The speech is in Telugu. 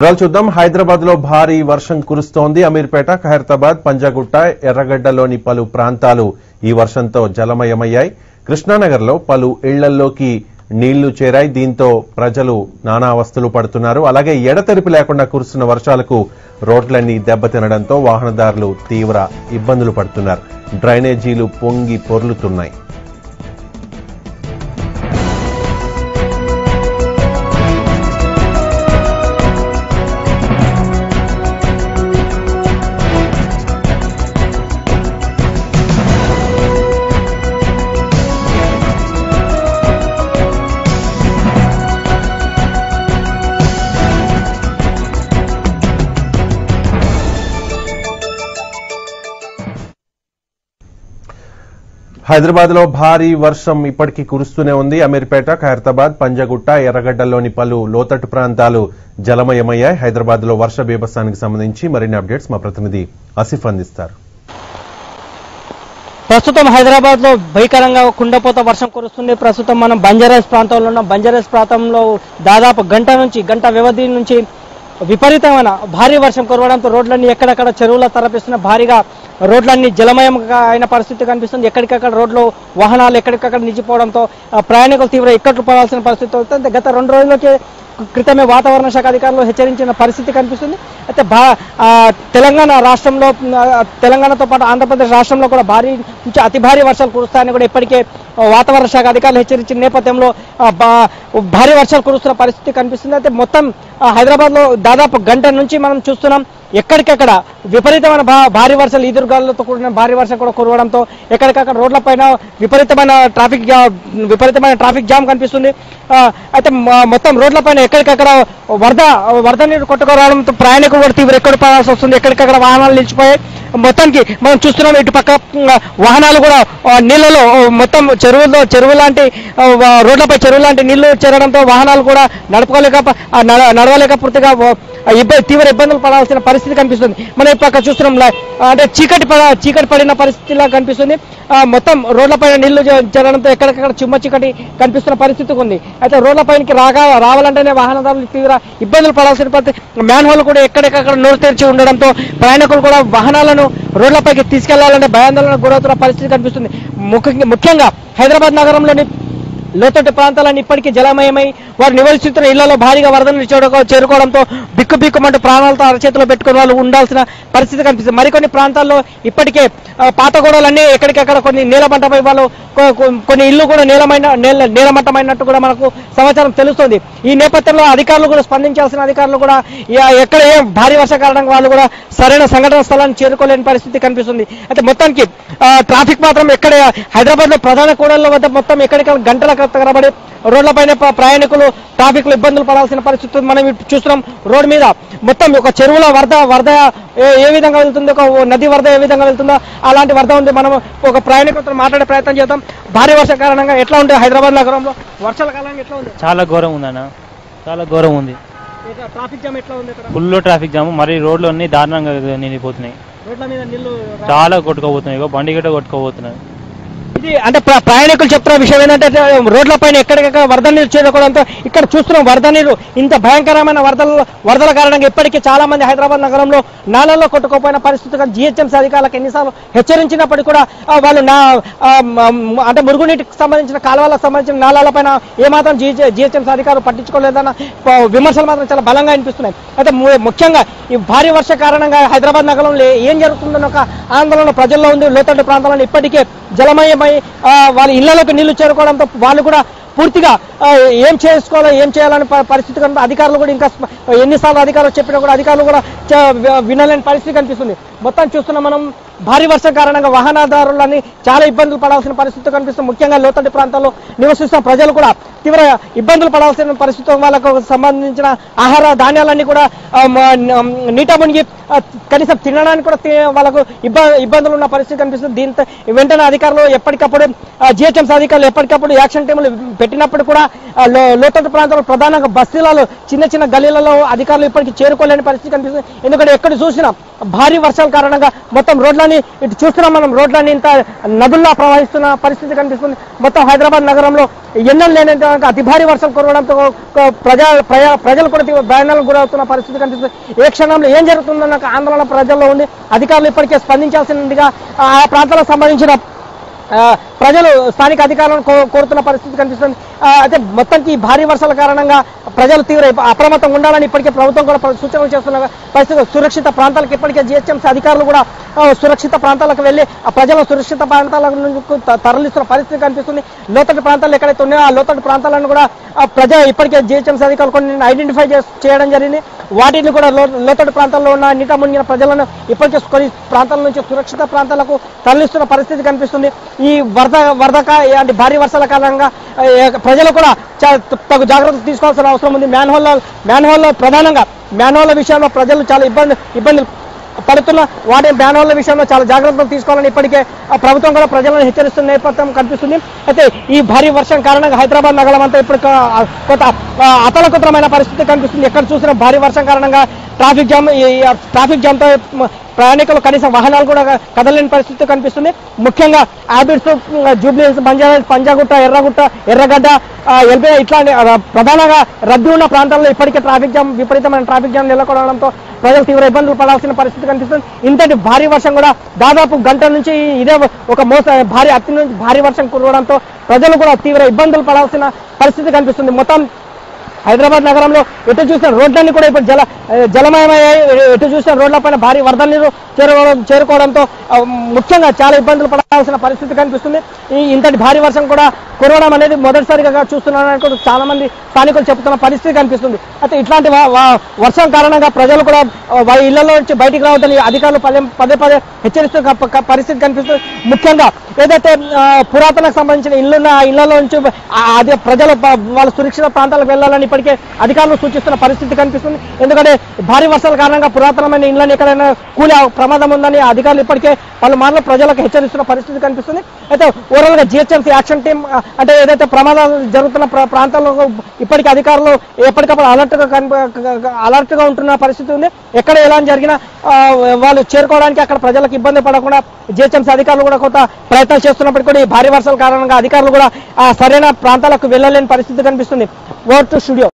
వివరాలు చూద్దాం హైదరాబాద్ లో భారీ వర్షం కురుస్తోంది అమీర్పేట ఖైరతాబాద్ పంజాగుట్ట ఎర్రగడ్డలోని పలు ప్రాంతాలు ఈ వర్షంతో జలమయమయ్యాయి కృష్ణానగర్ లో పలు ఇళ్లల్లోకి నీళ్లు చేరాయి దీంతో ప్రజలు నానా అవస్థలు పడుతున్నారు అలాగే ఎడతెరిపి లేకుండా కురుస్తున్న వర్షాలకు రోడ్లన్నీ దెబ్బతినడంతో వాహనదారులు తీవ్ర ఇబ్బందులు పడుతున్నారు డ్రైనేజీలు పొంగి పొర్లుతున్నాయి హైదరాబాద్ లో భారీ వర్షం ఇప్పటికీ కురుస్తూనే ఉంది అమీర్పేట ఖైరతాబాద్ పంజగుట్ట ఎర్రగడ్డలోని పలు లోతట్టు ప్రాంతాలు జలమయమయ్యాయి హైదరాబాద్ లో వర్ష బీభత్సానికి సంబంధించి మరిన్ని అప్డేట్స్ మా ప్రతినిధి ఆసిఫ్ అందిస్తారు ప్రస్తుతం హైదరాబాద్ లో భయంకరంగా కుండపోత వర్షం కురుస్తుంది ప్రస్తుతం మనం బంజారాస్ ప్రాంతంలో ఉన్నాం బంజారాస్ ప్రాంతంలో దాదాపు గంట నుంచి గంట వ్యవధి నుంచి విపరీతమైన భారీ వర్షం కురవడంతో రోడ్లన్నీ ఎక్కడెక్కడ చెరువుల తరపిస్తున్న భారీగా రోడ్లన్నీ జలమయంగా అయిన పరిస్థితి కనిపిస్తుంది ఎక్కడికక్కడ రోడ్లు వాహనాలు ఎక్కడికక్కడ నిలిచిపోవడంతో ఆ, ప్రయాణికులు తీవ్ర ఇక్కట్లు పడాల్సిన పరిస్థితి అవుతుంది గత రెండు రోజులకే క్రితమే వాతావరణ శాఖ అధికారులు హెచ్చరించిన పరిస్థితి కనిపిస్తుంది అయితే భా ఆ, తెలంగాణ రాష్ట్రంలో ఆ, తెలంగాణతో పాటు ఆంధ్రప్రదేశ్ రాష్ట్రంలో కూడా భారీ నుంచి అతి భారీ వర్షాలు కురుస్తాయని కూడా ఇప్పటికే ఆ, వాతావరణ శాఖ అధికారులు హెచ్చరించిన నేపథ్యంలో ఆ, బా- భారీ వర్షాలు కురుస్తున్న పరిస్థితి కనిపిస్తుంది అయితే మొత్తం ఆ, హైదరాబాద్లో దాదాపు గంట నుంచి మనం చూస్తున్నాం ఎక్కడికక్కడ విపరీతమైన భా- భారీ వర్షాలు ఈదురుగాలులతో కూడిన భారీ వర్షం కూడా కురవడంతో ఎక్కడికక్కడ రోడ్లపైన విపరీతమైన ట్రాఫిక్ జా- విపరీతమైన ట్రాఫిక్ జామ్ కనిపిస్తుంది ఆ, అయితే మ- మొత్తం రోడ్లపైన ఎక్కడికక్కడ వరద వరద నీరు కొట్టుకురావడంతో ప్రయాణికులు కూడా తీవ్ర ఎక్కడ పడాల్సి వస్తుంది ఎక్కడికక్కడ వాహనాలు నిలిచిపోయాయి మొత్తానికి మనం చూస్తున్నాం ఇటు పక్క ఉమ్, వాహనాలు కూడా ఆ, నీళ్ళలో ఆ, మొత్తం చెరువుల్లో చెరువు లాంటి ఆ, వా- రోడ్లపై చెరువు లాంటి నీళ్లు చేరడంతో వాహనాలు కూడా నడపలేక ఆ, నడ- నడవలేక పూర్తిగా ఆ, ఇబ్బంది తీవ్ర ఇబ్బందులు పడాల్సిన పరిస్థితి కనిపిస్తుంది మనం ఈ పక్క చూస్తున్నాం లా- అంటే చీకటి పడ చీకటి పడిన పరిస్థితిలా కనిపిస్తుంది ఆ, మొత్తం రోడ్లపైన నీళ్లు చే- చేరడంతో ఎక్కడికక్కడ చిమ్మ చీకటి కనిపిస్తున్న పరిస్థితి ఉంది అయితే రోడ్లపైనకి రాగా రావాలంటేనే వాహనదారులు తీవ్ర ఇబ్బందులు పడాల్సిన పరిస్థితి మ్యాన్ హోల్ కూడా ఎక్కడికక్కడ నోరు తెరిచి ఉండడంతో ప్రయాణికులు కూడా వాహనాలను రోడ్లపైకి తీసుకెళ్లాలంటే భయాందోళనకు గురవుతున్న పరిస్థితి కనిపిస్తుంది ముఖ్యంగా ముఖ్యంగా హైదరాబాద్ నగరంలోని లోతట్టు ప్రాంతాలన్నీ ఇప్పటికీ జలమయమై వారు నివసిస్తున్న ఇళ్లలో భారీగా వరదలు చేరుకో- చేరుకోవడంతో బిక్కు బిక్కుమంటూ ప్రాణాలతో అరచేతిలో పెట్టుకుని వాళ్ళు ఉండాల్సిన పరిస్థితి కనిపిస్తుంది మరికొన్ని ప్రాంతాల్లో ఇప్పటికే ఆ, పాత గోడలన్నీ ఎక్కడికక్కడ కొన్ని నీలమంటపై వాళ్ళు కొ- కొ- కొన్ని ఇల్లు కూడా నీలమైన నీల నీలమట్టమైనట్టు కూడా మనకు సమాచారం తెలుస్తుంది ఈ నేపథ్యంలో అధికారులు కూడా స్పందించాల్సిన అధికారులు కూడా ఎ- ఎక్కడ ఏ భారీ వర్ష కారణంగా వాళ్ళు కూడా సరైన సంఘటన స్థలాన్ని చేరుకోలేని పరిస్థితి కనిపిస్తుంది అయితే మొత్తానికి ఆ, ట్రాఫిక్ మాత్రం ఎక్కడ హైదరాబాద్ లో ప్రధాన కూడళ్ల వద్ద మొత్తం ఎక్కడికక్కడ గంటల తరబడి రోడ్లపైన ప- ప్రయాణికులు ట్రాఫిక్ లో ఇబ్బందులు పడాల్సిన పరిస్థితి ఉంది. మనం ఇప్పుడు చూస్తున్నాం రోడ్ మీద మొత్తం ఒక చెరువుల వరద వరద ఏ- ఏ విధంగా వెళ్తుందో ఒక నది వరద ఏ విధంగా వెళ్తుందో అలాంటి వరద ఉంది మనం ఒక ప్రయాణికులతో మాట్లాడే ప్రయత్నం చేద్దాం భారీ వర్ష కారణంగా ఎట్లా ఉంది హైదరాబాద్ నగరంలో వర్షాల కాలంగా ఎట్లా ఉంది చాలా ఘోరం ఉందన్న చాలా ఘోరం ఉంది ఇక్కడ ట్రాఫిక్ జామ్ ఎట్లా ఉంది ఇక్కడ ఫుల్ ట్రాఫిక్ జామ్ మరి రోడ్లు అన్ని దారుణంగా నిండిపోతున్నాయి రోడ్ల మీద నీళ్లు చాలా కొట్టుకోబోతున్నాయి ఇగో బండి గట్ట కొట్టుకోబోతున్నాయి ఇది అంటే ప్ర- ప్రయాణికులు చెప్తున్న విషయం ఏంటంటే రోడ్ల పైన ఎక్కడికక్కడ వరద నీరు చేరుకోవడంతో ఇక్కడ చూస్తున్నాం వరద నీరు ఇంత భయంకరమైన వరదల వరదల కారణంగా ఇప్పటికీ చాలా మంది హైదరాబాద్ నగరంలో నాలల్లో కొట్టుకోపోయిన పరిస్థితి కానీ జిహెచ్ఎంసీ అధికారులకు ఎన్నిసార్లు హెచ్చరించినప్పటికీ కూడా ఆ, వాళ్ళు నా ఆ, మ- అంటే మురుగునీటికి సంబంధించిన కాలువలకు సంబంధించిన నాలాలపైన ఏమాత్రం జిహెచ్ఎంసీ అధికారులు పట్టించుకోలేదన్న ప- విమర్శలు మాత్రం చాలా బలంగా వినిపిస్తున్నాయి అయితే ము- ముఖ్యంగా ఈ భారీ వర్ష కారణంగా హైదరాబాద్ నగరంలో ఏం జరుగుతుందన్న ఒక ఆందోళన ప్రజల్లో ఉంది లోతట్టు ప్రాంతాలను ఇప్పటికే జలమయమై ఆ, వాళ్ళ ఇళ్లలోకి నీళ్లు చేరుకోవడంతో వాళ్ళు కూడా పూర్తిగా ఆ, ఏం చేసుకోవాలో ఏం చేయాలని ప- పరిస్థితి కనుక అధికారులు కూడా ఇంకా స్ప- ఎన్నిసార్లు అధికారులు చెప్పినా కూడా అధికారులు కూడా చ- వి- వినలేని పరిస్థితి కనిపిస్తుంది మొత్తం చూస్తున్నాం మనం భారీ వర్షం కారణంగా వాహనదారులని చాలా ఇబ్బందులు పడాల్సిన పరిస్థితి కనిపిస్తుంది ముఖ్యంగా లోతట్టు ప్రాంతాల్లో నివసిస్తున్న ప్రజలు కూడా తీవ్ర ఇబ్బందులు పడాల్సిన పరిస్థితి వాళ్ళకు సంబంధించిన ఆహార ధాన్యాలన్నీ కూడా ఆ, మ- న- నీట మునిగి ఆ, కనీసం తినడానికి కూడా తి- వాళ్ళకు ఇబ్బ- ఇబ్బందులు ఉన్న పరిస్థితి కనిపిస్తుంది దీంతో వెంటనే అధికారులు ఎప్పటికప్పుడు జిహెచ్ఎంసీ అధికారులు ఎప్పటికప్పుడు యాక్షన్ టీములు పెట్టినప్పుడు కూడా ఆ, లో- లోతట్టు ప్రాంతాల్లో ప్రధానంగా బస్తీలలో చిన్న చిన్న గలీలలో అధికారులు ఇప్పటికీ చేరుకోలేని పరిస్థితి కనిపిస్తుంది ఎందుకంటే ఎక్కడ చూసినా భారీ వర్షాల కారణంగా మొత్తం రోడ్లన్నీ కానీ ఇటు చూస్తున్నాం మనం రోడ్లన్నీ ఇంత నదుల్లా ప్రవహిస్తున్న పరిస్థితి కనిపిస్తుంది మొత్తం హైదరాబాద్ నగరంలో ఎన్నెలు లేనంత అతి భారీ వర్షం కురవడంతో ఒక ప్రజా ప్రజా- ప్రజలు కూడా తీవ్ర భయానాలకు గురవుతున్న పరిస్థితి కనిపిస్తుంది ఏ క్షణంలో ఏం జరుగుతుందన్న ఒక ఆందోళన ప్రజల్లో ఉంది అధికారులు ఇప్పటికే స్పందించాల్సిందిగా ఆ ప్రాంతాలకు సంబంధించిన ఆ, ప్రజలు స్థానిక అధికారులను కో- కోరుతున్న పరిస్థితి కనిపిస్తుంది ఆ, అయితే మొత్తానికి ఈ భారీ వర్షాల కారణంగా ప్రజలు తీవ్ర ఇప్ప- అప్రమత్తంగా ఉండాలని ఇప్పటికే ప్రభుత్వం కూడా ప్ర- సూచనలు చేస్తున్న పరిస్థితి సురక్షిత ప్రాంతాలకు ఇప్పటికే జిహెచ్ఎంసీ అధికారులు కూడా ఆ, సురక్షిత ప్రాంతాలకు వెళ్ళి ఆ ప్రజలను సురక్షిత ప్రాంతాల నుంచి త- తరలిస్తున్న పరిస్థితి కనిపిస్తుంది లోతట్టు ప్రాంతాలు ఎక్కడైతే ఉన్నాయో ఆ లోతట్టు ప్రాంతాలను కూడా ఆ, ప్రజ ఇప్పటికే జిహెచ్ఎంసీ అధికారులు కొన్ని ఐడెంటిఫై చేయడం జరిగింది వాటిని కూడా లో- లోతట్టు ప్రాంతాల్లో ఉన్న నీట మునిగిన ప్రజలను ఇప్పటికే కొన్ని ప్రాంతాల నుంచి సురక్షిత ప్రాంతాలకు తరలిస్తున్న పరిస్థితి కనిపిస్తుంది ఈ వరద వరద కా- అంటే భారీ వర్షాల కారణంగా ఆ, ఏ- ప్రజలు కూడా చా- తగు జాగ్రత్తలు తీసుకోవాల్సిన అవసరం ఉంది మ్యాన్ హోల్ మ్యాన్ హోల్ ప్రధానంగా మ్యాన్ హోల్ విషయంలో ప్రజలు చాలా ఇబ్బంది ఇబ్బందులు పడుతున్న వాటి మ్యాన్ హోల్ విషయంలో చాలా జాగ్రత్తలు తీసుకోవాలని ఇప్పటికే ఆ ప్రభుత్వం కూడా ప్రజలను హెచ్చరిస్తున్న నేపథ్యం కనిపిస్తుంది అయితే ఈ భారీ వర్షం కారణంగా హైదరాబాద్ నగరం అంతా ఇప్పుడు క- కొంత ఆ, అతలకుతరమైన పరిస్థితి కనిపిస్తుంది ఎక్కడ చూసినా భారీ వర్షం కారణంగా ట్రాఫిక్ జామ్ ఈ ఈ ట్రాఫిక్ జామ్తో మ- ప్రయాణికులు కనీసం వాహనాలు కూడా కదలేని పరిస్థితి కనిపిస్తుంది ముఖ్యంగా హ్యాబిట్స్ జూబ్లీస్ బంజారా పంజాగుట్ట ఎర్రగుట్ట ఎర్రగడ్డ ఎల్బీ ఇట్లాంటి ఆ, ప్రధానంగా రద్దీ ఉన్న ప్రాంతాల్లో ఇప్పటికే ట్రాఫిక్ జామ్ విపరీతమైన ట్రాఫిక్ జామ్ నెలకొనడంతో ప్రజలు తీవ్ర ఇబ్బందులు పడాల్సిన పరిస్థితి కనిపిస్తుంది ఇంతటి భారీ వర్షం కూడా దాదాపు గంట నుంచి ఇదే ఒక మోస భారీ అతి నుంచి భారీ వర్షం కురవడంతో ప్రజలు కూడా తీవ్ర ఇబ్బందులు పడాల్సిన పరిస్థితి కనిపిస్తుంది మొత్తం హైదరాబాద్ నగరంలో ఎటు చూసిన రోడ్లన్నీ కూడా ఇప్పుడు జల ఆ, జలమయమయ్యాయి ఎటు చూసిన రోడ్లపైన భారీ వరద నీరు చేరుకోవడం చేరుకోవడంతో ఆ, ముఖ్యంగా చాలా ఇబ్బందులు పడాల్సిన పరిస్థితి కనిపిస్తుంది ఈ ఇంతటి భారీ వర్షం కూడా కురవడం అనేది మొదటిసారిగా చూస్తున్నారని కూడా చాలా మంది స్థానికులు చెప్తున్న పరిస్థితి కనిపిస్తుంది అయితే ఇట్లాంటి వా- వా- వర్షం కారణంగా ప్రజలు కూడా ఆ, వారి ఇళ్లలో నుంచి బయటికి రావద్దని అధికారులు పదే పదే పదే హెచ్చరిస్తున్న క- క- పరిస్థితి కనిపిస్తుంది ముఖ్యంగా ఏదైతే ఆ, పురాతనకు సంబంధించిన ఇల్లున్న ఆ ఇళ్లలో నుంచి ఆ- అది ప్రజలు ప- వాళ్ళ సురక్షిత ప్రాంతాలకు వెళ్ళాలని ఇప్పటికే అధికారులు సూచిస్తున్న పరిస్థితి కనిపిస్తుంది ఎందుకంటే భారీ వర్షాల కారణంగా పురాతనమైన ఇళ్లను ఎక్కడైనా కూలే ప్రమాదం ఉందని అధికారులు ఇప్పటికే పలు మార్లు ప్రజలకు హెచ్చరిస్తున్న పరిస్థితి కనిపిస్తుంది అయితే ఓవరాల్ గా జిహెచ్ఎంసీ యాక్షన్ టీం ఆ, అంటే ఏదైతే ప్రమాదాలు జరుగుతున్న ప్ర- ప్రాంతాల్లో ఇప్పటికే అధికారులు ఎప్పటికప్పుడు అలర్ట్ గా అలర్ట్ గా ఉంటున్న పరిస్థితి ఉంది ఎక్కడ ఎలా జరిగినా ఆ, వాళ్ళు చేరుకోవడానికి అక్కడ ప్రజలకు ఇబ్బంది పడకుండా జిహెచ్ఎంసీ అధికారులు కూడా కొంత ప్రయత్నాలు చేస్తున్నప్పటికీ కూడా ఈ భారీ వర్షాల కారణంగా అధికారులు కూడా ఆ, సరైన ప్రాంతాలకు వెళ్ళలేని పరిస్థితి కనిపిస్తుంది ఓవర్ టు స్టూడియో